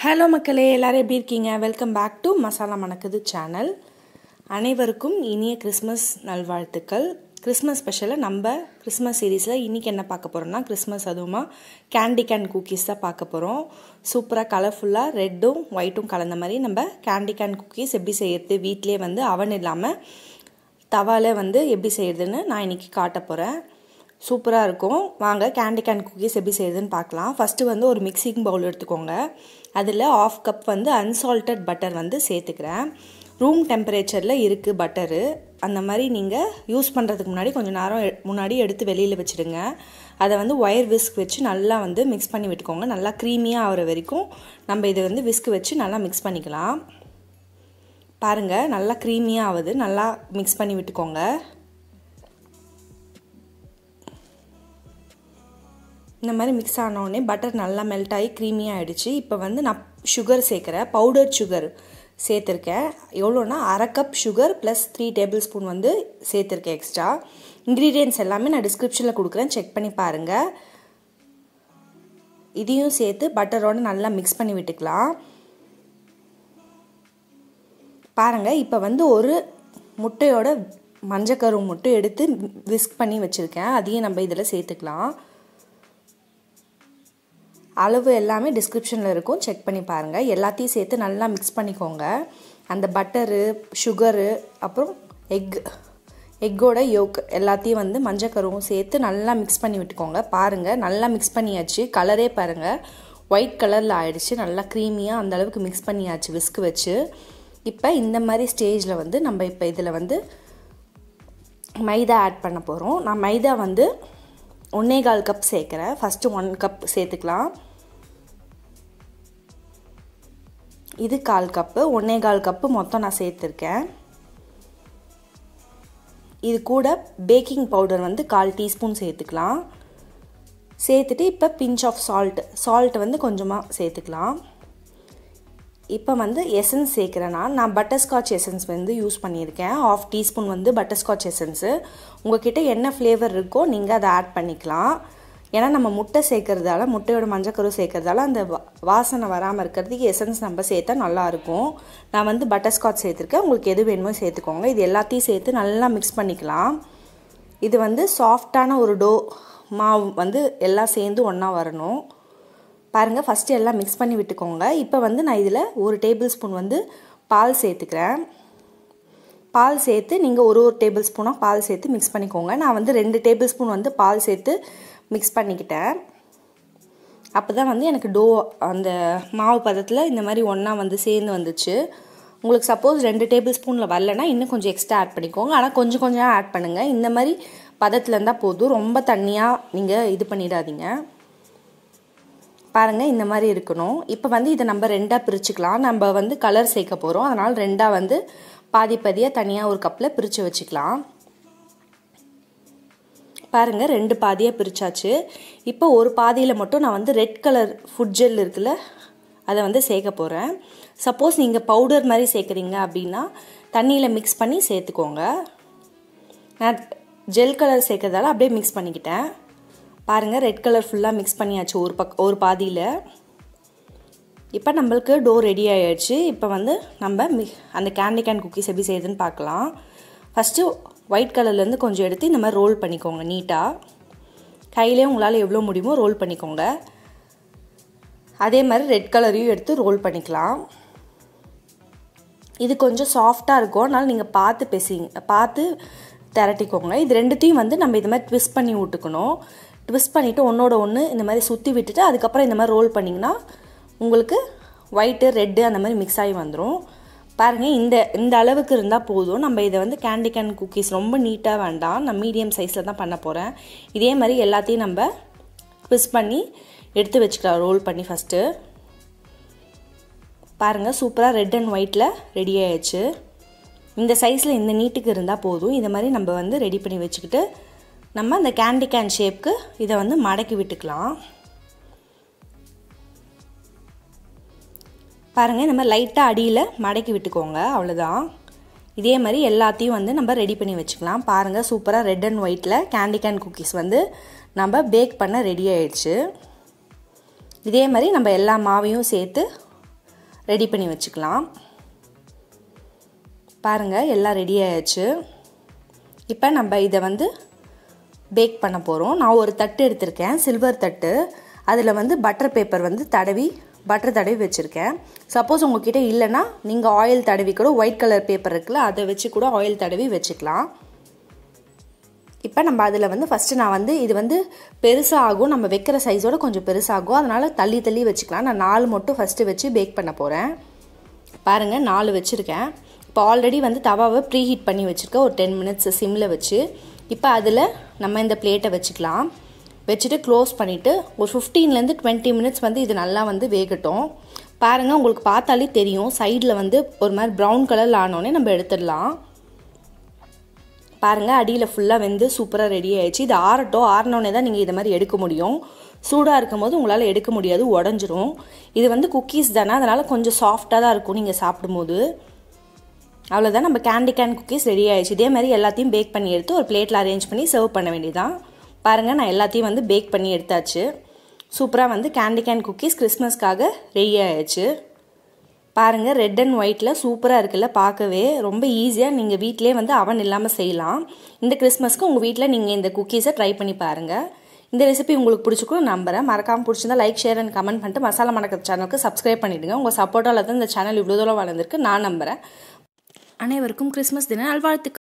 hello மக்களே எல்லாரும் எப்படி இருக்கீங்க வெல்கம் பேக் டு மசாலா மணக்குது சேனல் அனைவருக்கும் இனிய கிறிஸ்மஸ் நல்வாழ்த்துக்கள் கிறிஸ்மஸ் ஸ்பெஷலாக நம்ம கிறிஸ்மஸ் சீரீஸில் இன்றைக்கி என்ன பார்க்க போகிறோம்னா கிறிஸ்மஸ் அதுவுமா கேண்டி கேன் குக்கீஸ் தான் பார்க்க போகிறோம் சூப்பராக கலர்ஃபுல்லாக ரெட்டும் ஒயிட்டும் கலந்த மாதிரி நம்ம கேண்டி கேன் குக்கீஸ் எப்படி செய்யறது வீட்டிலே வந்து அவன் இல்லாமல் தவால வந்து எப்படி செய்யறதுன்னு நான் இன்றைக்கி காட்ட போகிறேன் சூப்பராக இருக்கும் வாங்க கேண்டி கேன் குக்கீஸ் எப்படி செய்யுதுன்னு பார்க்கலாம் ஃபஸ்ட்டு வந்து ஒரு மிக்சிங் பவுல் எடுத்துக்கோங்க அதில் ஆஃப் கப் வந்து அன்சால்டட் பட்டர் வந்து சேர்த்துக்கிறேன் ரூம் டெம்பரேச்சரில் இருக்குது பட்டரு அந்த மாதிரி நீங்கள் யூஸ் பண்ணுறதுக்கு முன்னாடி கொஞ்சம் நேரம் முன்னாடி எடுத்து வெளியில் வச்சுடுங்க அதை வந்து ஒயர் விஸ்க் வச்சு நல்லா வந்து மிக்ஸ் பண்ணி விட்டுக்கோங்க நல்லா க்ரீமியாக ஆகிற வரைக்கும் நம்ம இதை வந்து விஸ்க் வச்சு நல்லா மிக்ஸ் பண்ணிக்கலாம் பாருங்கள் நல்லா க்ரீமியாக ஆகுது நல்லா மிக்ஸ் பண்ணி விட்டுக்கோங்க இந்த மாதிரி மிக்ஸ் ஆனோடனே பட்டர் நல்லா மெல்ட் ஆகி க்ரீமியாக ஆகிடுச்சு இப்போ வந்து நான் சுகர் சேர்க்குறேன் பவுடர் சுகர் சேர்த்துருக்கேன் எவ்வளோனா அரை cup sugar plus three tablespoon வந்து சேர்த்துருக்கேன் எக்ஸ்ட்ரா இன்க்ரீடியன்ட்ஸ் எல்லாமே நான் டிஸ்கிரிப்ஷனில் கொடுக்குறேன் செக் பண்ணி பாருங்கள் இதையும் சேர்த்து பட்டரோடு நல்லா மிக்ஸ் பண்ணி விட்டுக்கலாம் பாருங்கள் இப்போ வந்து ஒரு முட்டையோட மஞ்சக்கரு மட்டும் எடுத்து விஸ்க் பண்ணி வச்சுருக்கேன் அதையும் நம்ம இதில் சேர்த்துக்கலாம் அளவு எல்லாமே டிஸ்கிரிப்ஷனில் இருக்கும் செக் பண்ணி பாருங்கள் எல்லாத்தையும் சேர்த்து நல்லா மிக்ஸ் பண்ணிக்கோங்க அந்த பட்டரு சுகரு அப்புறம் எக் எக்கோட யோக் எல்லாத்தையும் வந்து மஞ்சக்கருவும் சேர்த்து நல்லா மிக்ஸ் பண்ணி விட்டுக்கோங்க பாருங்கள் நல்லா மிக்ஸ் பண்ணியாச்சு கலரே பாருங்கள் ஒயிட் கலரில் ஆயிடுச்சு நல்லா க்ரீமியாக அந்த அளவுக்கு மிக்ஸ் பண்ணியாச்சு விஸ்க் வச்சு இப்போ இந்த மாதிரி ஸ்டேஜில் வந்து நம்ம இப்போ இதில் வந்து மைதா ஆட் பண்ண போகிறோம் நான் மைதா வந்து ஒன்றே கால் கப் சேர்க்குறேன் ஃபஸ்ட்டு ஒன் கப் சேர்த்துக்கலாம் இது கால் கப்பு ஒன்றே கால் கப்பு மொத்தம் நான் சேர்த்துருக்கேன் இது கூட பேக்கிங் பவுடர் வந்து கால் டீஸ்பூன் சேர்த்துக்கலாம் சேர்த்துட்டு இப்போ பிஞ்ச் ஆஃப் சால்ட் சால்ட் வந்து கொஞ்சமாக சேர்த்துக்கலாம் இப்போ வந்து எசன்ஸ் சேர்க்குறேன்னா நான் பட்டர்ஸ்காட்ச் எசன்ஸ் வந்து யூஸ் பண்ணியிருக்கேன் ஆஃப் டீஸ்பூன் வந்து பட்டர்ஸ்காட்ச் எசன்ஸு உங்ககிட்ட என்ன ஃப்ளேவர் இருக்கோ நீங்கள் அதை ஆட் பண்ணிக்கலாம் ஏன்னா நம்ம முட்டை சேர்க்கறதால முட்டையோட மஞ்சக்கரு சேர்க்கறதால அந்த வாசனை வராமல் இருக்கிறதுக்கு எசன்ஸ் நம்ம சேர்த்தா நல்லாயிருக்கும் நான் வந்து பட்டர்ஸ்காட்ச் சேர்த்துருக்கேன் உங்களுக்கு எது வேணுமோ சேர்த்துக்கோங்க இது எல்லாத்தையும் சேர்த்து நல்லா மிக்ஸ் பண்ணிக்கலாம் இது வந்து சாஃப்டான ஒரு டோ மாவு வந்து எல்லாம் சேர்ந்து ஒன்றா வரணும் பாருங்கள் ஃபஸ்ட்டு எல்லாம் மிக்ஸ் பண்ணி விட்டுக்கோங்க இப்போ வந்து நான் இதில் ஒரு டேபிள் ஸ்பூன் வந்து பால் சேர்த்துக்கிறேன் பால் சேர்த்து நீங்கள் ஒரு ஒரு டேபிள் ஸ்பூனாக பால் சேர்த்து மிக்ஸ் பண்ணிக்கோங்க நான் வந்து ரெண்டு டேபிள் ஸ்பூன் வந்து பால் சேர்த்து மிக்ஸ் பண்ணிக்கிட்டேன் அப்போ தான் வந்து எனக்கு டோ அந்த மாவு பதத்தில் இந்த மாதிரி ஒன்றா வந்து சேர்ந்து வந்துச்சு உங்களுக்கு சப்போஸ் ரெண்டு டேபிள் ஸ்பூனில் வரலன்னா இன்னும் கொஞ்சம் எக்ஸ்ட்ரா ஆட் பண்ணிக்கோங்க ஆனால் கொஞ்சம் கொஞ்சம் ஆட் பண்ணுங்கள் இந்த மாதிரி பதத்தில் இருந்தால் போதும் ரொம்ப தண்ணியாக நீங்கள் இது பண்ணிடாதீங்க பாருங்கள் இந்த மாதிரி இருக்கணும் இப்போ வந்து இதை நம்ம ரெண்டாக பிரிச்சுக்கலாம் நம்ம வந்து கலர் சேர்க்க போகிறோம் அதனால் ரெண்டாக வந்து பாதி பாதியாக தனியாக ஒரு கப்பில் பிரித்து வச்சுக்கலாம் பாருங்கள் ரெண்டு பாதியாக பிரித்தாச்சு இப்போ ஒரு பாதியில் மட்டும் நான் வந்து ரெட் கலர் ஃபுட் ஜெல் இருக்குல்ல அதை வந்து சேர்க்க போகிறேன் சப்போஸ் நீங்கள் பவுடர் மாதிரி சேர்க்குறீங்க அப்படின்னா தண்ணியில் மிக்ஸ் பண்ணி சேர்த்துக்கோங்க நான் ஜெல் கலர் சேர்க்கறதால அப்படியே மிக்ஸ் பண்ணிக்கிட்டேன் பாருங்கள் ரெட் கலர் ஃபுல்லாக மிக்ஸ் பண்ணியாச்சு ஒரு பக் ஒரு பாதியில் இப்போ நம்மளுக்கு டோ ரெடி ஆகிடுச்சு இப்போ வந்து நம்ம மி அந்த கேண்டி கேன் குக்கீஸ் எப்படி செய்யுதுன்னு பார்க்கலாம் ஃபஸ்ட்டு ஒயிட் கலர்லேருந்து கொஞ்சம் எடுத்து இந்த மாதிரி ரோல் பண்ணிக்கோங்க நீட்டாக கையிலே உங்களால் எவ்வளோ முடியுமோ ரோல் பண்ணிக்கோங்க அதே மாதிரி ரெட் கலரையும் எடுத்து ரோல் பண்ணிக்கலாம் இது கொஞ்சம் சாஃப்டாக இருக்கும் அதனால் நீங்கள் பார்த்து பேசிங்க பார்த்து திரட்டிக்கோங்க இது ரெண்டுத்தையும் வந்து நம்ம இது மாதிரி ட்விஸ்ட் பண்ணி விட்டுக்கணும் ட்விஸ்ட் பண்ணிவிட்டு ஒன்றோட ஒன்று இந்த மாதிரி சுற்றி விட்டுட்டு அதுக்கப்புறம் இந்த மாதிரி ரோல் பண்ணிங்கன்னா உங்களுக்கு ஒயிட்டு ரெட்டு அந்த மாதிரி மிக்ஸ் ஆகி வந்துடும் பாருங்கள் இந்த இந்த அளவுக்கு இருந்தால் போதும் நம்ம இதை வந்து கேண்டி கேன் குக்கீஸ் ரொம்ப நீட்டாக வேண்டாம் நான் மீடியம் சைஸில் தான் பண்ண போகிறேன் இதே மாதிரி எல்லாத்தையும் நம்ம ட்விஸ்ட் பண்ணி எடுத்து வச்சுக்கலாம் ரோல் பண்ணி ஃபஸ்ட்டு பாருங்கள் சூப்பராக ரெட் அண்ட் ஒயிட்டில் ரெடி ஆயிடுச்சு இந்த சைஸில் இந்த நீட்டுக்கு இருந்தால் போதும் இதை மாதிரி நம்ம வந்து ரெடி பண்ணி வச்சுக்கிட்டு நம்ம அந்த கேண்டி கேன் ஷேப்க்கு இதை வந்து மடக்கி விட்டுக்கலாம் பாருங்கள் இந்த மாதிரி லைட்டாக அடியில் மடக்கி விட்டுக்கோங்க அவ்வளோதான் இதே மாதிரி எல்லாத்தையும் வந்து நம்ம ரெடி பண்ணி வச்சுக்கலாம் பாருங்கள் சூப்பராக ரெட் அண்ட் ஒயிட்டில் கேண்டி கேன் குக்கீஸ் வந்து நம்ம பேக் பண்ண ரெடி ஆயிடுச்சு இதே மாதிரி நம்ம எல்லா மாவையும் சேர்த்து ரெடி பண்ணி வச்சுக்கலாம் பாருங்கள் எல்லாம் ரெடி ஆயாச்சு இப்போ நம்ம இதை வந்து பேக் பண்ண போகிறோம் நான் ஒரு தட்டு எடுத்திருக்கேன் சில்வர் தட்டு அதில் வந்து பட்டர் பேப்பர் வந்து தடவி பட்டர் தடவி வச்சுருக்கேன் சப்போஸ் உங்ககிட்ட இல்லைன்னா நீங்கள் ஆயில் தடவி கூட ஒயிட் கலர் பேப்பர் இருக்குல்ல அதை வச்சு கூட ஆயில் தடவி வச்சுக்கலாம் இப்போ நம்ம அதில் வந்து ஃபஸ்ட்டு நான் வந்து இது வந்து பெருசாக ஆகும் நம்ம வைக்கிற சைஸோட கொஞ்சம் பெருசாகும் அதனால் தள்ளி தள்ளி வச்சுக்கலாம் நான் நாலு மட்டும் ஃபஸ்ட்டு வச்சு பேக் பண்ண போகிறேன் பாருங்கள் நாலு வச்சுருக்கேன் இப்போ ஆல்ரெடி வந்து தவாவை ப்ரீ ஹீட் பண்ணி வச்சுருக்கேன் ஒரு டென் மினிட்ஸ் சிம்மில் வச்சு இப்போ அதில் நம்ம இந்த பிளேட்டை வச்சுக்கலாம் வச்சுட்டு க்ளோஸ் பண்ணிவிட்டு ஒரு ஃபிஃப்டீன்லேருந்து டுவெண்ட்டி மினிட்ஸ் வந்து இது நல்லா வந்து வேகட்டும் பாருங்கள் உங்களுக்கு பார்த்தாலே தெரியும் சைடில் வந்து ஒரு மாதிரி ப்ரௌன் கலரில் ஆனோடனே நம்ம எடுத்துடலாம் பாருங்கள் அடியில் ஃபுல்லாக வெந்து சூப்பராக ரெடி ஆயிடுச்சு இது ஆறட்டும் ஆறினோடனே தான் நீங்கள் இது மாதிரி எடுக்க முடியும் சூடாக இருக்கும் போது உங்களால் எடுக்க முடியாது உடஞ்சிரும் இது வந்து குக்கீஸ் தானே அதனால் கொஞ்சம் சாஃப்டாக தான் இருக்கும் நீங்கள் சாப்பிடும்போது அவ்வளோதான் நம்ம கேண்டி கேன் குக்கீஸ் ரெடி ஆயிடுச்சு இதே மாதிரி எல்லாத்தையும் பேக் பண்ணி எடுத்து ஒரு பிளேட்டில் அரேஞ்ச் பண்ணி சர்வ் பண்ண வேண்டியதான் பாருங்கள் நான் எல்லாத்தையும் வந்து பேக் பண்ணி எடுத்தாச்சு சூப்பராக வந்து கேண்டி கேன் குக்கீஸ் கிறிஸ்மஸ்க்காக ரெடி ஆயிடுச்சு பாருங்கள் ரெட் அண்ட் ஒயிட்டில் சூப்பராக இருக்குல்ல பார்க்கவே ரொம்ப ஈஸியாக நீங்கள் வீட்டிலே வந்து அவன் இல்லாமல் செய்யலாம் இந்த கிறிஸ்மஸ்க்கு உங்கள் வீட்டில் நீங்கள் இந்த குக்கீஸை ட்ரை பண்ணி பாருங்கள் இந்த ரெசிபி உங்களுக்கு பிடிச்சிக்கும் நம்புறேன் மறக்காமல் பிடிச்சிருந்தா லைக் ஷேர் அண்ட் கமெண்ட் பண்ணிட்டு மசாலா மணக்கிற சேனலுக்கு சப்ஸ்கிரைப் பண்ணிவிடுங்க உங்கள் சப்போர்ட்டால் தான் இந்த சேனல் இவ்வளோ தூரம் வளர்ந்துருக்கு நான் நம்புகிறேன் அனைவருக்கும் கிறிஸ்மஸ் தின நல்வாழ்த்துக்கள்